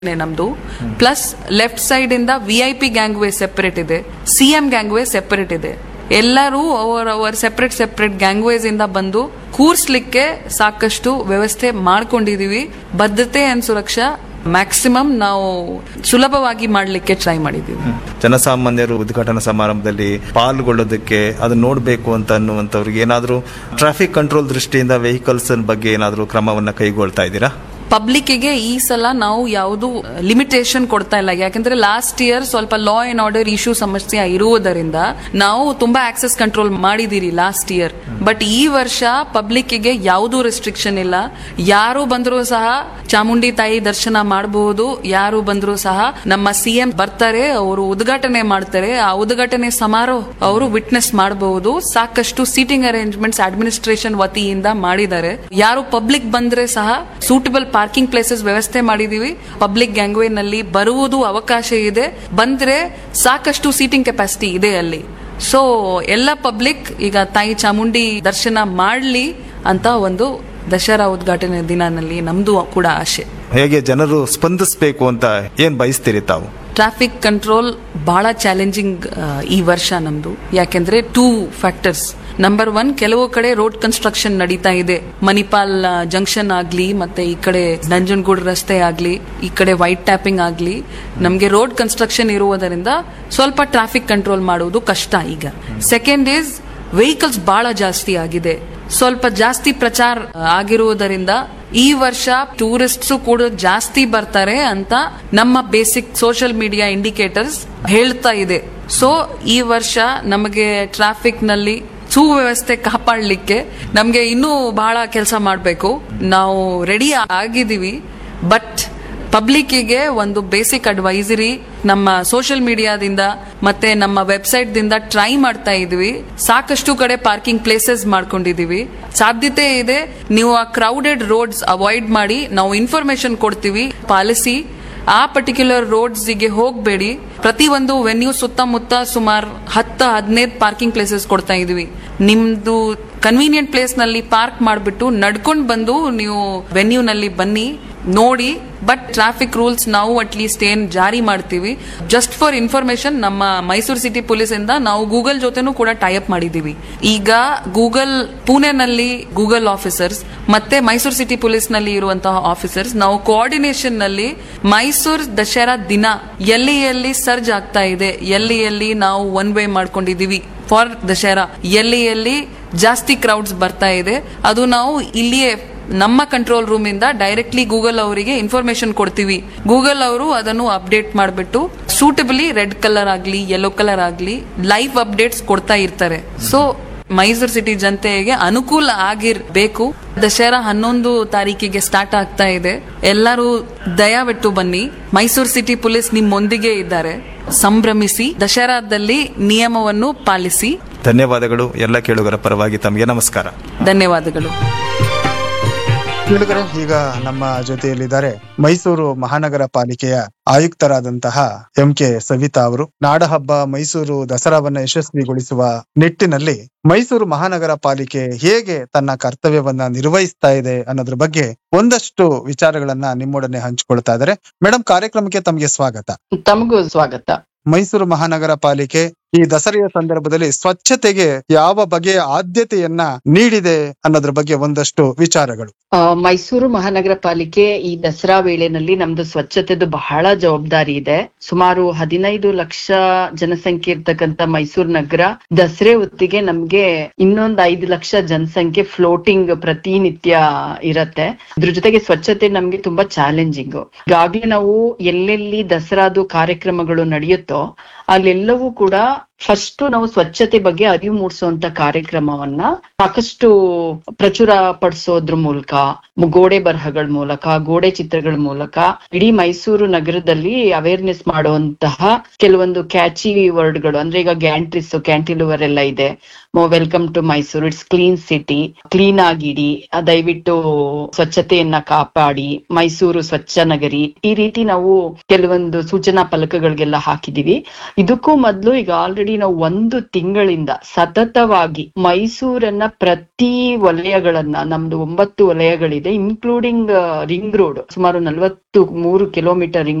ನಮ್ದು plus left side ಇಂದ V I P gangway separate ಇದೆ ಸಿ ಎಂ ಗ್ಯಾಂಗ್ವೇ ಸೆಪರೇಟ್ ಇದೆ ಎಲ್ಲರೂ ಅವರ ಅವರ ಸೆಪರೇಟ್ ಸೆಪರೇಟ್ ಗ್ಯಾಂಗ್ವೇಸ್ ಇಂದ ಬಂದು ಕೂರ್ಸ್ಲಿಕ್ಕೆ ಸಾಕಷ್ಟು ವ್ಯವಸ್ಥೆ ಮಾಡ್ಕೊಂಡಿದೀವಿ ಬದ್ಧತೆ ಅಂಡ್ ಸುರಕ್ಷಾ ಮ್ಯಾಕ್ಸಿಮಮ್ ನಾವು ಸುಲಭವಾಗಿ ಮಾಡ್ಲಿಕ್ಕೆ ಟ್ರೈ ಮಾಡಿದೀವಿ ಜನಸಾಮಾನ್ಯರು ಉದ್ಘಾಟನಾ ಸಮಾರಂಭದಲ್ಲಿ ಪಾಲ್ಗೊಳ್ಳೋದಕ್ಕೆ ಅದನ್ನ ನೋಡಬೇಕು ಅಂತ ಅನ್ನುವಂಥವ್ರಿಗೆ ಏನಾದರೂ ಟ್ರಾಫಿಕ್ ಕಂಟ್ರೋಲ್ ದೃಷ್ಟಿಯಿಂದ ವೆಹಿಕಲ್ಸ್ ಬಗ್ಗೆ ಏನಾದರೂ ಕ್ರಮವನ್ನ ಕೈಗೊಳ್ತಾ ಇದ್ದೀರಾ ಪಬ್ಲಿಕ್ಕಿಗೆ ಈ ಸಲ ನಾವು ಯಾವುದು ಲಿಮಿಟೇಷನ್ ಕೊಡ್ತಾ ಇಲ್ಲ ಯಾಕಂದ್ರೆ ಲಾಸ್ಟ್ ಇಯರ್ ಸ್ವಲ್ಪ ಲಾ ಅಂಡ್ ಆರ್ಡರ್ ಇಶ್ಯೂ ಸಮಸ್ಯೆ ಇರುವುದರಿಂದ ನಾವು ತುಂಬಾ ಆಕ್ಸೆಸ್ ಕಂಟ್ರೋಲ್ ಮಾಡಿದಿರಿ ಲಾಸ್ಟ್ ಇಯರ್ ಬಟ್ ಈ ವರ್ಷ ಪಬ್ಲಿಕ್ಕಿಗೆ ಯಾವುದೂ ರೆಸ್ಟ್ರಿಕ್ಷನ್ ಇಲ್ಲ ಯಾರು ಬಂದರೂ ಸಹ ಚಾಮುಂಡಿ ತಾಯಿ ದರ್ಶನ ಮಾಡಬಹುದು ಯಾರು ಬಂದರೂ ಸಹ ನಮ್ಮ ಸಿಎಂ ಬರ್ತಾರೆ ಅವರು ಉದ್ಘಾಟನೆ ಮಾಡ್ತಾರೆ ಆ ಉದ್ಘಾಟನೆ ಸಮಾರೋಹ ಅವರು ವಿಟ್ನೆಸ್ ಮಾಡಬಹುದು ಸಾಕಷ್ಟು ಸೀಟಿಂಗ್ ಅರೇಂಜ್ಮೆಂಟ್ಸ್ ಅಡ್ಮಿನಿಸ್ಟ್ರೇಷನ್ ವತಿಯಿಂದ ಮಾಡಿದ್ದಾರೆ ಯಾರು ಪಬ್ಲಿಕ್ ಬಂದ್ರೆ ಸಹ ಸೂಟಬಲ್ ಪಾರ್ಕಿಂಗ್ ಪ್ಲೇಸಸ್ ವ್ಯವಸ್ಥೆ ಮಾಡಿದೀವಿ ಪಬ್ಲಿಕ್ ಗ್ಯಾಂಗ್ವೇ ನಲ್ಲಿ ಬರುವುದು ಅವಕಾಶ ಇದೆ ಬಂದ್ರೆ ಸಾಕಷ್ಟು ಸೀಟಿಂಗ್ ಕೆಪಾಸಿಟಿ ಇದೆ ಅಲ್ಲಿ ಸೊ ಎಲ್ಲ ಪಬ್ಲಿಕ್ ಈಗ ತಾಯಿ ಚಾಮುಂಡಿ ದರ್ಶನ ಮಾಡ್ಲಿ ಅಂತ ಒಂದು ದಸರಾ ಉದ್ಘಾಟನೆ ದಿನದಲ್ಲಿ ನಮ್ದು ಕೂಡ ಆಶೆ ಹೇಗೆ ಜನರು ಸ್ಪಂದಿಸಬೇಕು ಅಂತ ಏನ್ ಬಯಸ್ತೀರಿ ತಾವು ಟ್ರಾಫಿಕ್ ಕಂಟ್ರೋಲ್ ಬಹಳ ಚಾಲೆಂಜಿಂಗ್ ಈ ವರ್ಷ ನಮ್ದು ಯಾಕೆಂದ್ರೆ ಟೂ ಫ್ಯಾಕ್ಟರ್ಸ್ ನಂಬರ್ ಒನ್ ಕೆಲವು ಕಡೆ ರೋಡ್ ಕನ್ಸ್ಟ್ರಕ್ಷನ್ ನಡೀತಾ ಇದೆ ಮಣಿಪಾಲ್ ಜಂಕ್ಷನ್ ಆಗ್ಲಿ ಮತ್ತೆ ಈ ಕಡೆ ನಂಜನಗೂಡು ರಸ್ತೆ ಆಗ್ಲಿ ಈ ಕಡೆ ವೈಟ್ ಟ್ಯಾಪಿಂಗ್ ಆಗ್ಲಿ ನಮ್ಗೆ ರೋಡ್ ಕನ್ಸ್ಟ್ರಕ್ಷನ್ ಇರುವುದರಿಂದ ಸ್ವಲ್ಪ ಟ್ರಾಫಿಕ್ ಕಂಟ್ರೋಲ್ ಮಾಡುವುದು ಕಷ್ಟ ಈಗ ಸೆಕೆಂಡ್ ಈಸ್ ವೆಹಿಕಲ್ಸ್ ಬಹಳ ಜಾಸ್ತಿ ಆಗಿದೆ ಸ್ವಲ್ಪ ಜಾಸ್ತಿ ಪ್ರಚಾರ ಆಗಿರುವುದರಿಂದ ಈ ವರ್ಷ ಟೂರಿಸ್ಟ್ಸ್ ಕೂಡ ಜಾಸ್ತಿ ಬರ್ತಾರೆ ಅಂತ ನಮ್ಮ ಬೇಸಿಕ್ ಸೋಷಿಯಲ್ ಮೀಡಿಯಾ ಇಂಡಿಕೇಟರ್ಸ್ ಹೇಳ್ತಾ ಇದೆ ಸೊ ಈ ವರ್ಷ ನಮಗೆ ಟ್ರಾಫಿಕ್ ನಲ್ಲಿ ಸುವ್ಯವಸ್ಥೆ ಕಾಪಾಡಲಿಕ್ಕೆ ನಮಗೆ ಇನ್ನೂ ಬಹಳ ಕೆಲಸ ಮಾಡಬೇಕು ನಾವು ರೆಡಿ ಆಗಿದ್ದೀವಿ ಬಟ್ ಪಬ್ಲಿಕ್ಕಿಗೆ ಒಂದು ಬೇಸಿಕ್ ಅಡ್ವೈಸರಿ ನಮ್ಮ ಸೋಷಿಯಲ್ ಮೀಡಿಯಾದಿಂದ ಮತ್ತೆ ನಮ್ಮ ವೆಬ್ಸೈಟ್ ದಿಂದ ಟ್ರೈ ಮಾಡ್ತಾ ಇದೀವಿ ಸಾಕಷ್ಟು ಕಡೆ ಪಾರ್ಕಿಂಗ್ ಪ್ಲೇಸಸ್ ಮಾಡ್ಕೊಂಡಿದೀವಿ ಸಾಧ್ಯತೆ ಇದೆ ನೀವು ಆ ಕ್ರೌಡೆಡ್ ರೋಡ್ಸ್ ಅವಾಯ್ಡ್ ಮಾಡಿ ನಾವು ಇನ್ಫಾರ್ಮೇಶನ್ ಕೊಡ್ತೀವಿ ಪಾಲಿಸಿ ಆ ಪರ್ಟಿಕ್ಯುಲರ್ ರೋಡ್ಸ್ ಗೆ ಹೋಗಬೇಡಿ ಪ್ರತಿ ಒಂದು ವೆನ್ಯೂ ಸುತ್ತಮುತ್ತ ಸುಮಾರು ಹತ್ತು ಹದಿನೈದು ಪಾರ್ಕಿಂಗ್ ಪ್ಲೇಸಸ್ ಕೊಡ್ತಾ ಇದೀವಿ ನಿಮ್ದು ಕನ್ವೀನಿಯಂಟ್ ಪ್ಲೇಸ್ ನಲ್ಲಿ ಪಾರ್ಕ್ ಮಾಡಿಬಿಟ್ಟು ನಡ್ಕೊಂಡು ಬಂದು ನೀವು ವೆನ್ಯೂ ನಲ್ಲಿ ಬನ್ನಿ ನೋಡಿ ಬಟ್ ಟ್ರಾಫಿಕ್ ರೂಲ್ಸ್ ನಾವು ಅಟ್ ಲೀಸ್ಟ್ ಏನ್ ಜಾರಿ ಮಾಡ್ತೀವಿ ಜಸ್ಟ್ ಫಾರ್ ಇನ್ಫಾರ್ಮೇಶನ್ ನಮ್ಮ ಮೈಸೂರು ಸಿಟಿ ಪೊಲೀಸ್ ಇಂದ ನಾವು ಗೂಗಲ್ ಜೊತೆನೂ ಕೂಡ ಟೈಅಪ್ ಮಾಡಿದೀವಿ ಈಗ ಗೂಗಲ್ ಪುಣೆನಲ್ಲಿ ಗೂಗಲ್ ಆಫೀಸರ್ಸ್ ಮತ್ತೆ ಮೈಸೂರು ಸಿಟಿ ಪೊಲೀಸ್ ನಲ್ಲಿ ಇರುವಂತಹ ಆಫೀಸರ್ಸ್ ನಾವು ಕೋಆರ್ಡಿನೇಷನ್ ನಲ್ಲಿ ಮೈಸೂರು ದಸರಾ ದಿನ ಎಲ್ಲಿ ಎಲ್ಲಿ ಸರ್ಜ್ ಆಗ್ತಾ ಇದೆ ಎಲ್ಲಿ ಎಲ್ಲಿ ನಾವು ಒನ್ ವೇ ಮಾಡ್ಕೊಂಡಿದೀವಿ ಫಾರ್ ದಸರಾ ಎಲ್ಲಿ ಎಲ್ಲಿ ಜಾಸ್ತಿ ಕ್ರೌಡ್ಸ್ ಬರ್ತಾ ಇದೆ ಅದು ನಾವು ಇಲ್ಲಿಯೇ ನಮ್ಮ ಕಂಟ್ರೋಲ್ ರೂಮ್ ಇಂದ ಡೈರೆಕ್ಟ್ಲಿ ಗೂಗಲ್ ಅವರಿಗೆ ಇನ್ಫಾರ್ಮೇಶನ್ ಕೊಡ್ತೀವಿ ಗೂಗಲ್ ಅವರು ಅದನ್ನು ಅಪ್ಡೇಟ್ ಮಾಡಿಬಿಟ್ಟು ಸೂಟಬಲಿ ರೆಡ್ ಕಲರ್ ಆಗ್ಲಿ ಯೆಲ್ಲೋ ಕಲರ್ ಆಗ್ಲಿ ಲೈವ್ ಅಪ್ಡೇಟ್ಸ್ ಕೊಡ್ತಾ ಇರ್ತಾರೆ ಸೊ ಮೈಸೂರು ಸಿಟಿ ಜನತೆಗೆ ಅನುಕೂಲ ಆಗಿರ್ಬೇಕು ದಸರಾ ಹನ್ನೊಂದು ತಾರೀಕಿಗೆ ಸ್ಟಾರ್ಟ್ ಆಗ್ತಾ ಇದೆ ಎಲ್ಲರೂ ದಯವಿಟ್ಟು ಬನ್ನಿ ಮೈಸೂರು ಸಿಟಿ ಪೊಲೀಸ್ ನಿಮ್ಮೊಂದಿಗೆ ಇದ್ದಾರೆ ಸಂಭ್ರಮಿಸಿ ದಸರಾದಲ್ಲಿ ನಿಯಮವನ್ನು ಪಾಲಿಸಿ ಧನ್ಯವಾದಗಳು ಎಲ್ಲ ಕೇಳುಗರ ಪರವಾಗಿ ತಮಗೆ ನಮಸ್ಕಾರ ಧನ್ಯವಾದಗಳು ಕೇಳುಗರೆ ಈಗ ನಮ್ಮ ಜೊತೆಯಲ್ಲಿದ್ದಾರೆ ಮೈಸೂರು ಮಹಾನಗರ ಪಾಲಿಕೆಯ ಆಯುಕ್ತರಾದಂತಹ ಎಂ ಕೆ ಸವಿತಾ ಅವರು ನಾಡಹಬ್ಬ ಮೈಸೂರು ದಸರಾವನ್ನ ಯಶಸ್ವಿಗೊಳಿಸುವ ನಿಟ್ಟಿನಲ್ಲಿ ಮೈಸೂರು ಮಹಾನಗರ ಪಾಲಿಕೆ ಹೇಗೆ ತನ್ನ ಕರ್ತವ್ಯವನ್ನ ನಿರ್ವಹಿಸ್ತಾ ಇದೆ ಅನ್ನೋದ್ರ ಬಗ್ಗೆ ಒಂದಷ್ಟು ವಿಚಾರಗಳನ್ನ ನಿಮ್ಮೊಡನೆ ಹಂಚಿಕೊಳ್ತಾ ಇದ್ದಾರೆ ಮೇಡಮ್ ಕಾರ್ಯಕ್ರಮಕ್ಕೆ ತಮಗೆ ಸ್ವಾಗತ ತಮಗೂ ಸ್ವಾಗತ ಮೈಸೂರು ಮಹಾನಗರ ಪಾಲಿಕೆ ಈ ದಸರೆಯ ಸಂದರ್ಭದಲ್ಲಿ ಸ್ವಚ್ಛತೆಗೆ ಯಾವ ಬಗೆಯ ಆದ್ಯತೆಯನ್ನ ನೀಡಿದೆ ಅನ್ನೋದ್ರ ಬಗ್ಗೆ ಒಂದಷ್ಟು ವಿಚಾರಗಳು ಆ, ಮೈಸೂರು ಮಹಾನಗರ ಪಾಲಿಕೆ ಈ ದಸರಾ ವೇಳೆನಲ್ಲಿ ನಮ್ದು ಸ್ವಚ್ಛತೆದು ಬಹಳ ಜವಾಬ್ದಾರಿ ಇದೆ ಸುಮಾರು ಹದಿನೈದು ಲಕ್ಷ ಜನಸಂಖ್ಯೆ ಇರ್ತಕ್ಕಂತ ಮೈಸೂರು ನಗರ ದಸರೆ ಹೊತ್ತಿಗೆ ನಮ್ಗೆ ಇನ್ನೊಂದ್ ಐದು ಲಕ್ಷ ಜನಸಂಖ್ಯೆ ಫ್ಲೋಟಿಂಗ್ ಪ್ರತಿನಿತ್ಯ ಇರತ್ತೆ ಇದ್ರ ಜೊತೆಗೆ ಸ್ವಚ್ಛತೆ ನಮ್ಗೆ ತುಂಬಾ ಚಾಲೆಂಜಿಂಗ್ ಈಗಾಗ್ಲೇ ನಾವು ಎಲ್ಲೆಲ್ಲಿ ದಸರಾದು ಕಾರ್ಯಕ್ರಮಗಳು ನಡೆಯುತ್ತೋ ಅಲ್ಲೆಲ್ಲವೂ ಕೂಡ ಫಸ್ಟ್ ನಾವು ಸ್ವಚ್ಛತೆ ಬಗ್ಗೆ ಅರಿವು ಮೂಡಿಸುವಂತ ಕಾರ್ಯಕ್ರಮವನ್ನ ಸಾಕಷ್ಟು ಪ್ರಚುರ ಪಡಿಸೋದ್ರ ಮೂಲಕ ಮು- ಗೋಡೆ ಬರಹಗಳ ಮೂಲಕ ಗೋಡೆ ಚಿತ್ರಗಳ ಮೂಲಕ ಇಡೀ ಮೈಸೂರು ನಗರದಲ್ಲಿ ಅವೇರ್ನೆಸ್ ಮಾಡುವಂತಹ ಕೆಲವೊಂದು ಕ್ಯಾಚಿ ವರ್ಡ್ಗಳು ಅಂದ್ರೆ ಈಗ ಗ್ಯಾಂಟ್ರಿಸ್ ಕ್ಯಾಂಟಿಲಿವರ್ ಎಲ್ಲ ಇದೆ welcome to Mysuru it's clean city clean ಆಗಿಡಿ ಆ, ದಯವಿಟ್ಟು ಸ್ವಚ್ಛತೆಯನ್ನ ಕಾಪಾಡಿ ಮೈಸೂರು ಸ್ವಚ್ಛ ನಗರಿ ಈ ರೀತಿ ನಾವು ಕೆಲವೊಂದು ಸೂಚನಾ ಫಲಕಗಳಿಗೆಲ್ಲ ಹಾಕಿದೀವಿ ಇದಕ್ಕೂ ಮೊದಲು ಈಗ ಆಲ್ರೆಡಿ ಅಲ್ಲಿ ನಾವು ಒಂದು ತಿಂಗಳಿಂದ ಸತತವಾಗಿ ಮೈಸೂರನ್ನ ಪ್ರತಿ ವಲಯಗಳನ್ನ ನಮ್ದು ಒಂಬತ್ತು ವಲಯಗಳಿದೆ ಇನ್ಕ್ಲೂಡಿಂಗ್ ರಿಂಗ್ ರೋಡ್ ಸುಮಾರು ನಲವತ್ತು ಮೂರು ಕಿಲೋಮೀಟರ್ ರಿಂಗ್